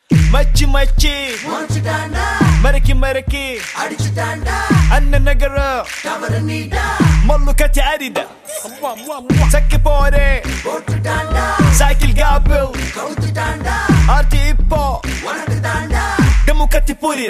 மச்சி மச்சி முடிச்சுட்டாண்டா மறக்கி மறக்கி அடிச்சுட்டாண்டா அண்ணன் நகரம் தவறு நீடா மல்லு கட்டி அரித சக்கி போறே போட்டுட்டாண்டா சைக்கிள் காப்பில் கவுத்துட்டாண்டா ஆர்டி இப்போ உனக்கு தாண்டா டெமு கத்தி புரியுற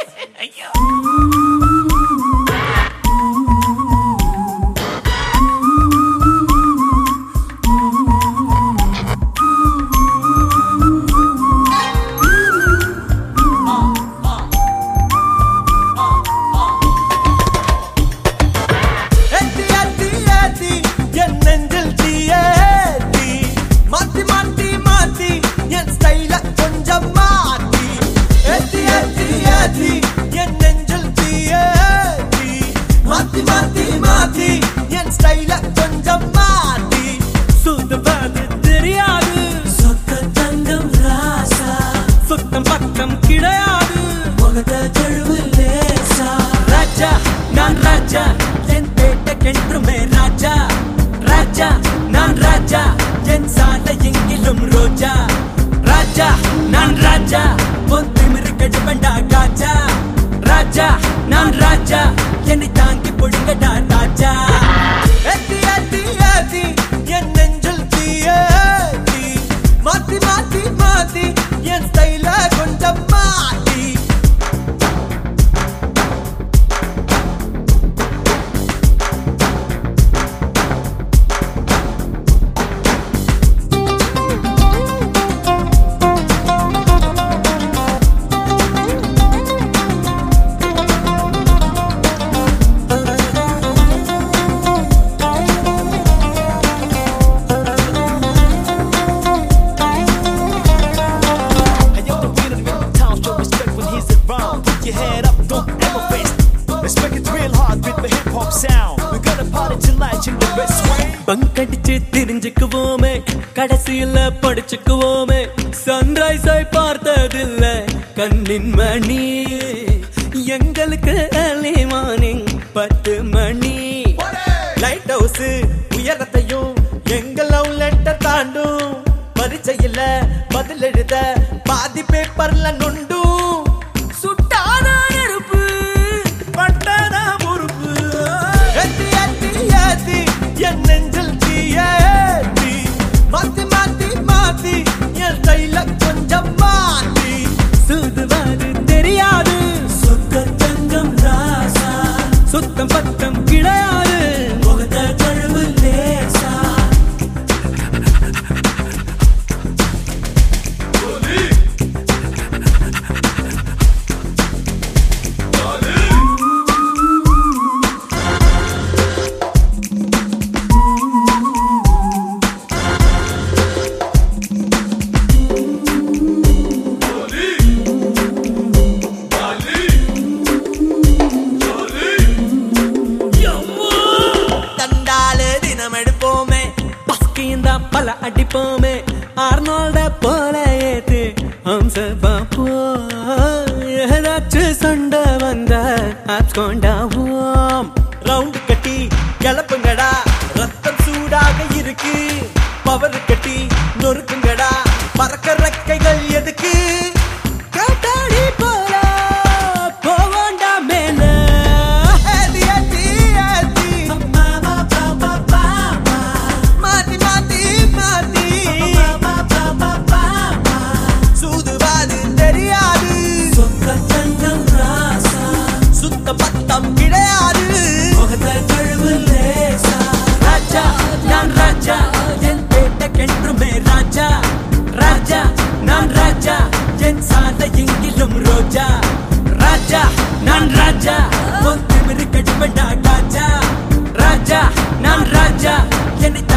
ஏத்தி ஏத்தி ஏத்தி என் நெஞ்சில் தீயேத்தி மாத்தி மாத்தி மாத்தி என் ஸ்டைல கொஞ்சம் மாத்தி ஏத்தி ஏத்தி ஏத்தி என் நெஞ்சில் தீயேத்தி மாத்தி மாத்தி மாத்தி என் ஸ்டைல கொஞ்சம் மாத்தி சுத்தவது தெரியாது சொத்த தங்கம் ராசா சுத்தம் பக்கம் கிடையாது முகத்த கழுவு லேசா ராஜா நான் ராஜா என் பேட்டைக்கென்றுமே ராஜா ராஜா நான் ராஜா என் சாலை எங்கிலும் ரோஜா ராஜா நான் ராஜா பொத்திமிரு கடுபண்டா காஜா ராஜா நான் ராஜா என்னை தாங்கி பொழுங்கடா ராஜா ஏத்தி ஏத்தி ஏத்தி என் நெஞ்சில் தீயேத்தி மாத்தி மாத்தி மாத்தி என் ஸ்டைல கொஞ்சம் மாத்தி And yo, the winner in the town show respect when he's around. Put your head up, don't ever face. Respect it real hard with the hip hop sound. We gonna party tonight in the best way. பங்கடிச்சு தெரிஞ்சுக்குவோமே கடைசியில படிச்சுக்குவோமே sunrise ஆய் பார்த்ததில்ல கண்ணின் மணி எங்களுக்கு early morning பத்து மணி light house உயரத்தையும் எங்க love letter தாண்டும் பரீட்சையில பதில் எழுத பாதி பேப்பர்ல நொண்டும் சுட்டான நெருப்பு பட்டான பொறுப்பு ஏத்தி ஏத்தி ஏத்தி என் நெஞ்சில் தீயேத்தி மாத்தி மாத்தி மாத்தி என் கையில கொஞ்சம் மாத்தி சுதுவாது தெரியாது சொத்த தங்கம் ராசா சுத்தம் பத்தம் கிடையாது முகத்த கழுவு லேசா தண்டாலே தினம் எடுப்போமே பஸ்கியும் தான் பல அடிப்போமே ஆர்னால்ட போல ஏத்து ஹம்ச பாப்போ ஏதாச்சும் சண்டை வந்த ஆப்ஸ் கொண்டாவோம் ரவுண்ட் கட்டி கிளப்புங்கடா ரத்தம் சூடாக இருக்கு பவர் கட்டி நொறுக்குங்கடா பறக்க ரெக்கைகள் எதுக்கு காட்டாடி போல போவாண்டா மேல ஏத்தி ஏத்தி ஏத்தி மாத்தி மாத்தி மாத்தி சூதுவாது தெரியாது சொத்த தங்கம் ராசா சுத்த பத்தம் கிடையாது முகத்த கழுவு லேசா ராஜா நான் ராஜா என் பேட்டைக்கென்றுமே ராஜா ராஜா நான் ராஜா என் சாலை எங்கிலும் ரோஜா ராஜா நான் ராஜா பொத்திமிரு கடுபண்டா காஜா ராஜா நான் ராஜா என்னை